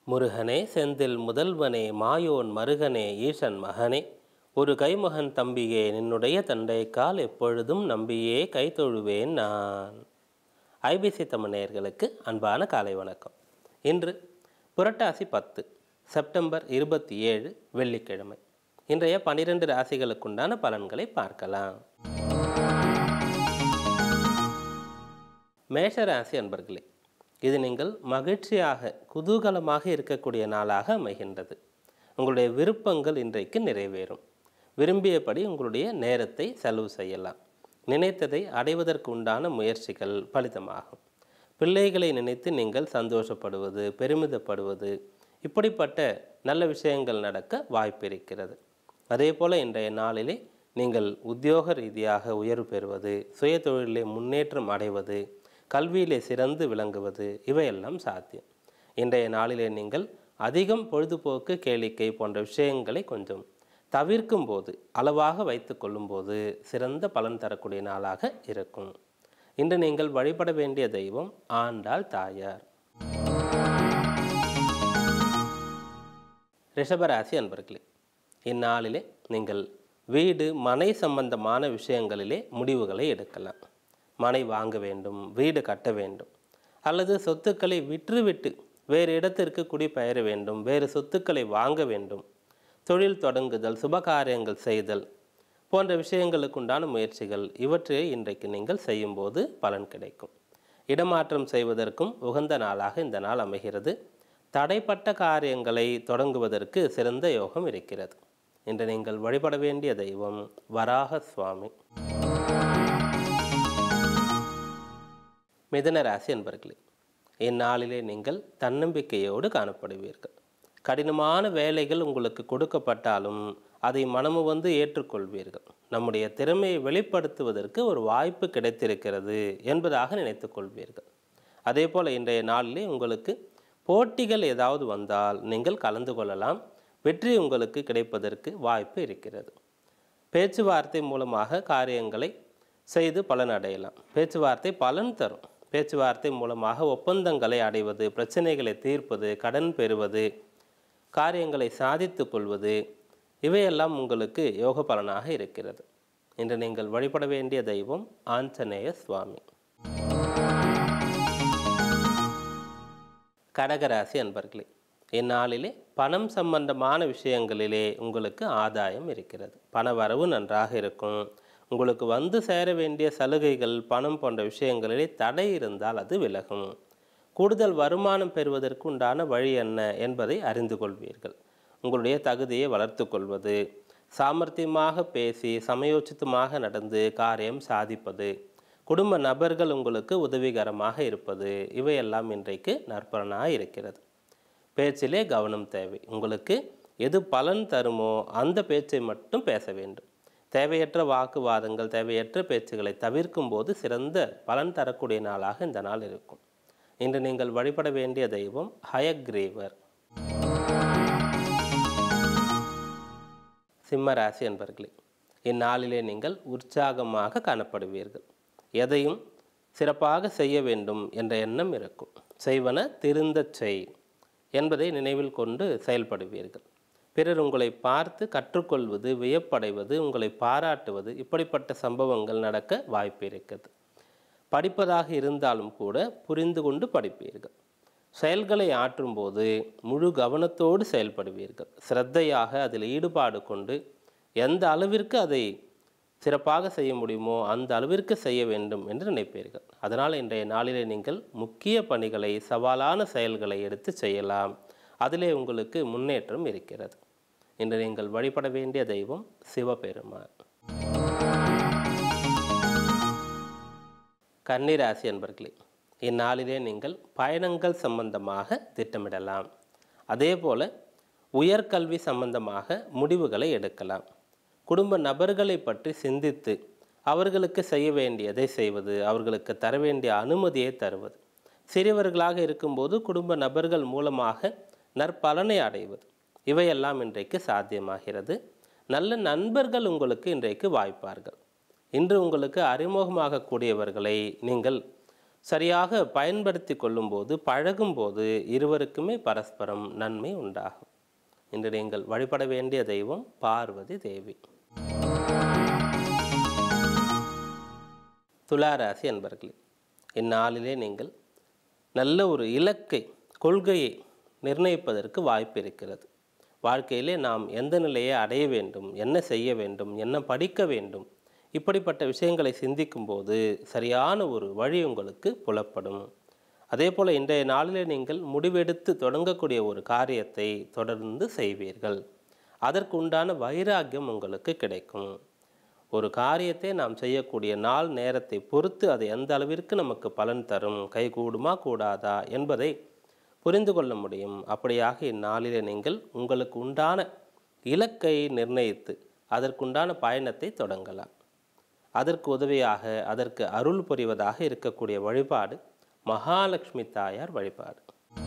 முருகனே செந்தில் முதல்வனே மாயோன் மருகனே ஈசன் மகனே ஒரு கைமகன் தம்பியே நின்னுடைய தண்டைக்கால் எப்பொழுதும் நம்பியே கைதொழுவேன் நான் ஐபிசி தமிழர்களுக்கு அன்பான காலை வணக்கம் இன்று புரட்டாசி பத்து செப்டம்பர் இருபத்தி ஏழு வெள்ளிக்கிழமை இன்றைய பனிரெண்டு ராசிகளுக்குண்டான பலன்களை பார்க்கலாம் மேஷ ராசி அன்பர்களே இது நீங்கள் மகிழ்ச்சியாக குதூகலமாக இருக்கக்கூடிய நாளாக அமைகின்றது உங்களுடைய விருப்பங்கள் இன்றைக்கு நிறைவேறும் விரும்பியபடி உங்களுடைய நேரத்தை செலவு செய்யலாம் நினைத்ததை அடைவதற்கு உண்டான முயற்சிகள் பலிதமாகும் பிள்ளைகளை நினைத்து நீங்கள் சந்தோஷப்படுவது பெருமிதப்படுவது இப்படிப்பட்ட நல்ல விஷயங்கள் நடக்க வாய்ப்பு இருக்கிறது அதே போல் இன்றைய நாளிலே நீங்கள் உத்தியோக ரீதியாக உயர்வு பெறுவது சுய தொழிலே முன்னேற்றம் அடைவது கல்வியிலே சிறந்து விளங்குவது இவையெல்லாம் சாத்தியம் இன்றைய நாளிலே நீங்கள் அதிகம் பொழுதுபோக்கு கேளிக்கை போன்ற விஷயங்களை கொஞ்சம் தவிர்க்கும் போது அளவாக வைத்து கொள்ளும்போது சிறந்த பலன் தரக்கூடிய நாளாக இருக்கும் இன்று நீங்கள் வழிபட வேண்டிய தெய்வம் ஆண்டாள் தாயார் ரிஷபராசி அன்பர்களே இந்நாளிலே நீங்கள் வீடு மனை சம்பந்தமான விஷயங்களிலே முடிவுகளை எடுக்கலாம் மனை வாங்க வேண்டும் வீடு கட்ட வேண்டும் அல்லது சொத்துக்களை விற்றுவிட்டு வேறு இடத்திற்கு குடிபெயர வேண்டும் வேறு சொத்துக்களை வாங்க வேண்டும் தொழில் தொடங்குதல் சுபகாரியங்கள் செய்தல் போன்ற விஷயங்களுக்குண்டான முயற்சிகள் இவற்றை இன்றைக்கு நீங்கள் செய்யும்போது பலன் கிடைக்கும் இடமாற்றம் செய்வதற்கும் உகந்த நாளாக இந்த நாள் அமைகிறது தடைப்பட்ட காரியங்களை தொடங்குவதற்கு சிறந்த யோகம் இருக்கிறது இன்று நீங்கள் வழிபட வேண்டிய தெய்வம் வராக சுவாமி மிதன ராசி என்பர்களே இந்நாளிலே நீங்கள் தன்னம்பிக்கையோடு காணப்படுவீர்கள் கடினமான வேலைகள் உங்களுக்கு கொடுக்கப்பட்டாலும் அதை மனமு வந்து ஏற்றுக்கொள்வீர்கள் நம்முடைய திறமையை வெளிப்படுத்துவதற்கு ஒரு வாய்ப்பு கிடைத்திருக்கிறது என்பதாக நினைத்து கொள்வீர்கள் அதே போல் இன்றைய நாளிலே உங்களுக்கு போட்டிகள் ஏதாவது வந்தால் நீங்கள் கலந்து கொள்ளலாம் வெற்றி உங்களுக்கு கிடைப்பதற்கு வாய்ப்பு இருக்கிறது பேச்சுவார்த்தை மூலமாக காரியங்களை செய்து பலன் அடையலாம் பேச்சுவார்த்தை பலன் தரும் பேச்சுவார்த்தை மூலமாக ஒப்பந்தங்களை அடைவது பிரச்சனைகளை தீர்ப்பது கடன் பெறுவது காரியங்களை சாதித்து கொள்வது இவையெல்லாம் உங்களுக்கு யோக பலனாக இருக்கிறது இன்று நீங்கள் வழிபட வேண்டிய தெய்வம் ஆஞ்சநேய சுவாமி கடகராசி அன்பர்களே இந்நாளிலே பணம் சம்பந்தமான விஷயங்களிலே உங்களுக்கு ஆதாயம் இருக்கிறது பண வரவு நன்றாக இருக்கும் உங்களுக்கு வந்து சேர வேண்டிய சலுகைகள் பணம் போன்ற விஷயங்களிலே தடை இருந்தால் அது விலகும் கூடுதல் வருமானம் பெறுவதற்கு உண்டான வழி என்ன என்பதை அறிந்து கொள்வீர்கள் உங்களுடைய தகுதியை வளர்த்து கொள்வது சாமர்த்தியமாக பேசி சமயோச்சிதமாக நடந்து காரியம் சாதிப்பது குடும்ப நபர்கள் உங்களுக்கு உதவிகரமாக இருப்பது இவையெல்லாம் இன்றைக்கு நற்பலனாக இருக்கிறது பேச்சிலே கவனம் தேவை உங்களுக்கு எது பலன் தருமோ அந்த பேச்சை மட்டும் பேச வேண்டும் தேவையற்ற வாக்குவாதங்கள் தேவையற்ற பேச்சுகளை தவிர்க்கும் போது சிறந்த பலன் தரக்கூடிய நாளாக இந்த நாள் இருக்கும் இன்று நீங்கள் வழிபட வேண்டிய தெய்வம் ஹயக்ரீவர் சிம்மராசி என்பர்களே இந்நாளிலே நீங்கள் உற்சாகமாக காணப்படுவீர்கள் எதையும் சிறப்பாக செய்ய வேண்டும் என்ற எண்ணம் இருக்கும் செய்வன திருந்தச் செய் என்பதை நினைவில் கொண்டு செயல்படுவீர்கள் பிறர் உங்களை பார்த்து கற்றுக்கொள்வது வியப்படைவது உங்களை பாராட்டுவது இப்படிப்பட்ட சம்பவங்கள் நடக்க வாய்ப்பு இருக்கிறது படிப்பதாக இருந்தாலும் கூட புரிந்து கொண்டு படிப்பீர்கள் செயல்களை ஆற்றும்போது முழு கவனத்தோடு செயல்படுவீர்கள் சிரத்தையாக அதில் ஈடுபாடு கொண்டு எந்த அளவிற்கு அதை சிறப்பாக செய்ய முடியுமோ அந்த அளவிற்கு செய்ய வேண்டும் என்று நினைப்பீர்கள் அதனால் இன்றைய நாளிலே நீங்கள் முக்கிய பணிகளை சவாலான செயல்களை எடுத்து செய்யலாம் அதிலே உங்களுக்கு முன்னேற்றம் இருக்கிறது இன்று நீங்கள் வழிபட வேண்டிய தெய்வம் சிவபெருமான் கன்னிராசி என்பர்களே இந்நாளிலே நீங்கள் பயணங்கள் சம்பந்தமாக திட்டமிடலாம் அதே போல் உயர்கல்வி சம்பந்தமாக முடிவுகளை எடுக்கலாம் குடும்ப நபர்களை பற்றி சிந்தித்து அவர்களுக்கு செய்ய வேண்டியதை செய்வது அவர்களுக்கு தர வேண்டிய அனுமதியை தருவது சிறியவர்களாக இருக்கும்போது குடும்ப நபர்கள் மூலமாக நற்பலனை அடைவது இவையெல்லாம் இன்றைக்கு சாத்தியமாகிறது நல்ல நண்பர்கள் உங்களுக்கு இன்றைக்கு வாய்ப்பார்கள் இன்று உங்களுக்கு அறிமுகமாகக்கூடியவர்களை நீங்கள் சரியாக பயன்படுத்தி கொள்ளும்போது பழகும்போது இருவருக்குமே பரஸ்பரம் நன்மை உண்டாகும் இன்று நீங்கள் வழிபட வேண்டிய தெய்வம் பார்வதி தேவி துளாராசி அன்பர்களே இந்நாளிலே நீங்கள் நல்ல ஒரு இலக்கை கொள்கையை நிர்ணயிப்பதற்கு வாய்ப்பு இருக்கிறது வாழ்க்கையிலே நாம் எந்த நிலையை அடைய வேண்டும் என்ன செய்ய வேண்டும் என்ன படிக்க வேண்டும் இப்படிப்பட்ட விஷயங்களை சிந்திக்கும்போது சரியான ஒரு வழி உங்களுக்கு புலப்படும் அதே போல் இன்றைய நாளிலே நீங்கள் முடிவெடுத்து தொடங்கக்கூடிய ஒரு காரியத்தை தொடர்ந்து செய்வீர்கள் அதற்கு உண்டான வைராக்கியம் உங்களுக்கு கிடைக்கும் ஒரு காரியத்தை நாம் செய்யக்கூடிய நாள் நேரத்தை பொறுத்து அது எந்த அளவிற்கு நமக்கு பலன் தரும் கைகூடுமா கூடாதா என்பதை புரிந்து கொள்ள முடியும் அப்படியாக இந்நாளிலே நீங்கள் உங்களுக்கு உண்டான இலக்கை நிர்ணயித்து அதற்குண்டான பயணத்தை தொடங்கலாம் அதற்கு உதவியாக அதற்கு அருள் புரிவதாக இருக்கக்கூடிய வழிபாடு மகாலட்சுமி தாயார் வழிபாடு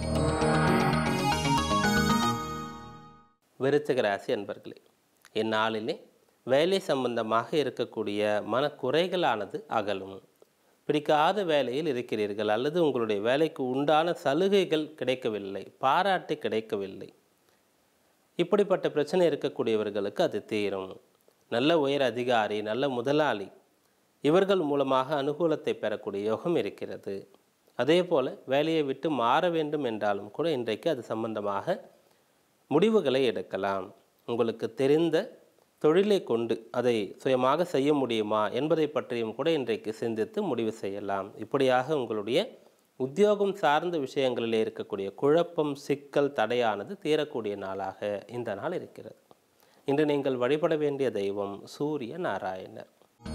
விருச்சிக ராசி அன்பர்களே இந்நாளிலே வேலை சம்பந்தமாக இருக்கக்கூடிய மனக்குறைகளானது அகலும் பிடிக்காத வேலையில் இருக்கிறீர்கள் அல்லது உங்களுடைய வேலைக்கு உண்டான சலுகைகள் கிடைக்கவில்லை பாராட்டு கிடைக்கவில்லை இப்படிப்பட்ட பிரச்சனை இருக்கக்கூடியவர்களுக்கு அது தீரும் நல்ல உயர் அதிகாரி நல்ல முதலாளி இவர்கள் மூலமாக அனுகூலத்தை பெறக்கூடிய யோகம் இருக்கிறது அதே போல் வேலையை விட்டு மாற வேண்டும் என்றாலும் கூட இன்றைக்கு அது சம்பந்தமாக முடிவுகளை எடுக்கலாம் உங்களுக்கு தெரிந்த தொழிலை கொண்டு அதை சுயமாக செய்ய முடியுமா என்பதை பற்றியும் கூட இன்றைக்கு சிந்தித்து முடிவு செய்யலாம் இப்படியாக உங்களுடைய உத்தியோகம் சார்ந்த விஷயங்களில் இருக்கக்கூடிய குழப்பம் சிக்கல் தடையானது தீரக்கூடிய நாளாக இந்த நாள் இருக்கிறது இன்று நீங்கள் வழிபட வேண்டிய தெய்வம் சூரிய நாராயணர்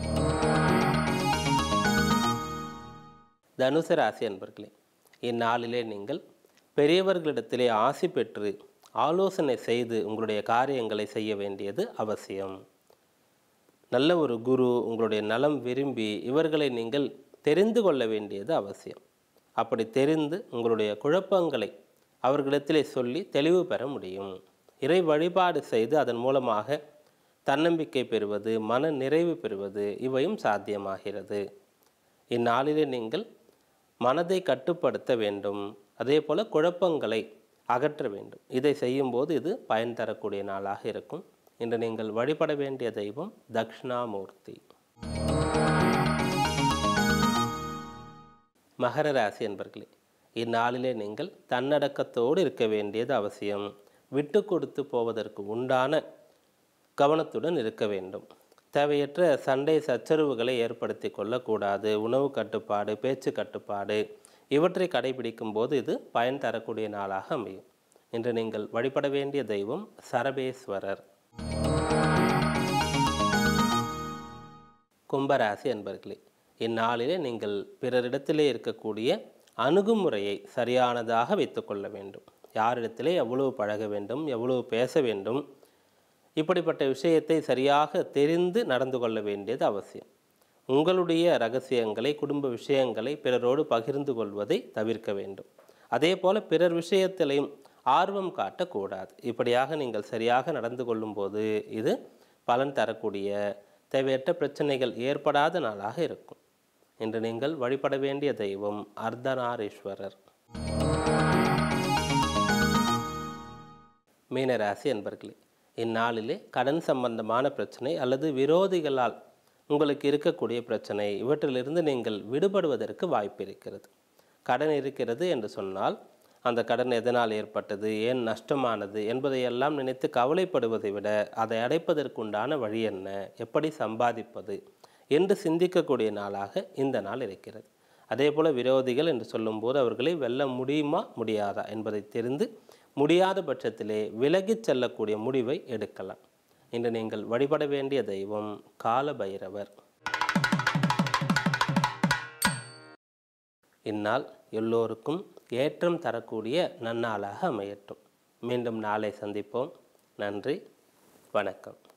தனுசு ராசி அன்பர்களே இந்நாளிலே நீங்கள் பெரியவர்களிடத்திலே ஆசி பெற்று ஆலோசனை செய்து உங்களுடைய காரியங்களை செய்ய வேண்டியது அவசியம் நல்ல ஒரு குரு உங்களுடைய நலம் விரும்பி இவர்களை நீங்கள் தெரிந்து கொள்ள வேண்டியது அவசியம் அப்படி தெரிந்து உங்களுடைய குழப்பங்களை அவர்களிடத்திலே சொல்லி தெளிவு பெற முடியும் இறை வழிபாடு செய்து அதன் மூலமாக தன்னம்பிக்கை பெறுவது மன நிறைவு பெறுவது இவையும் சாத்தியமாகிறது இந்நாளிலே நீங்கள் மனதை கட்டுப்படுத்த வேண்டும் அதே போல் குழப்பங்களை அகற்ற வேண்டும் இதை செய்யும்போது இது பயன் தரக்கூடிய நாளாக இருக்கும் இன்று நீங்கள் வழிபட வேண்டிய தெய்வம் தக்ஷணாமூர்த்தி மகர ராசி என்பர்களே இந்நாளிலே நீங்கள் தன்னடக்கத்தோடு இருக்க வேண்டியது அவசியம் விட்டு கொடுத்து போவதற்கு உண்டான கவனத்துடன் இருக்க வேண்டும் தேவையற்ற சண்டை சச்சரவுகளை ஏற்படுத்தி கொள்ளக்கூடாது உணவு கட்டுப்பாடு பேச்சு கட்டுப்பாடு இவற்றை கடைபிடிக்கும் போது இது பயன் தரக்கூடிய நாளாக அமையும் இன்று நீங்கள் வழிபட வேண்டிய தெய்வம் சரபேஸ்வரர் கும்பராசி அன்பர்களே இந்நாளிலே நீங்கள் பிறரிடத்திலே இருக்கக்கூடிய அணுகுமுறையை சரியானதாக வைத்துக்கொள்ள வேண்டும் யாரிடத்திலே எவ்வளவு பழக வேண்டும் எவ்வளவு பேச வேண்டும் இப்படிப்பட்ட விஷயத்தை சரியாக தெரிந்து நடந்து கொள்ள வேண்டியது அவசியம் உங்களுடைய ரகசியங்களை குடும்ப விஷயங்களை பிறரோடு பகிர்ந்து கொள்வதை தவிர்க்க வேண்டும் அதே போல பிறர் விஷயத்திலையும் ஆர்வம் காட்டக்கூடாது இப்படியாக நீங்கள் சரியாக நடந்து கொள்ளும்போது இது பலன் தரக்கூடிய தேவையற்ற பிரச்சனைகள் ஏற்படாத நாளாக இருக்கும் இன்று நீங்கள் வழிபட வேண்டிய தெய்வம் அர்த்தநாரீஸ்வரர் மீனராசி என்பர்களே இந்நாளிலே கடன் சம்பந்தமான பிரச்சனை அல்லது விரோதிகளால் உங்களுக்கு இருக்கக்கூடிய பிரச்சனை இவற்றிலிருந்து நீங்கள் விடுபடுவதற்கு வாய்ப்பு இருக்கிறது கடன் இருக்கிறது என்று சொன்னால் அந்த கடன் எதனால் ஏற்பட்டது ஏன் நஷ்டமானது என்பதையெல்லாம் நினைத்து கவலைப்படுவதை விட அதை அடைப்பதற்குண்டான வழி என்ன எப்படி சம்பாதிப்பது என்று சிந்திக்கக்கூடிய நாளாக இந்த நாள் இருக்கிறது அதே போல் விரோதிகள் என்று சொல்லும்போது அவர்களை வெல்ல முடியுமா முடியாதா என்பதை தெரிந்து முடியாத பட்சத்திலே விலகிச் செல்லக்கூடிய முடிவை எடுக்கலாம் இன்று நீங்கள் வழிபட வேண்டிய தெய்வம் காலபைரவர் இந்நாள் எல்லோருக்கும் ஏற்றம் தரக்கூடிய நன்னாளாக அமையட்டும் மீண்டும் நாளை சந்திப்போம் நன்றி வணக்கம்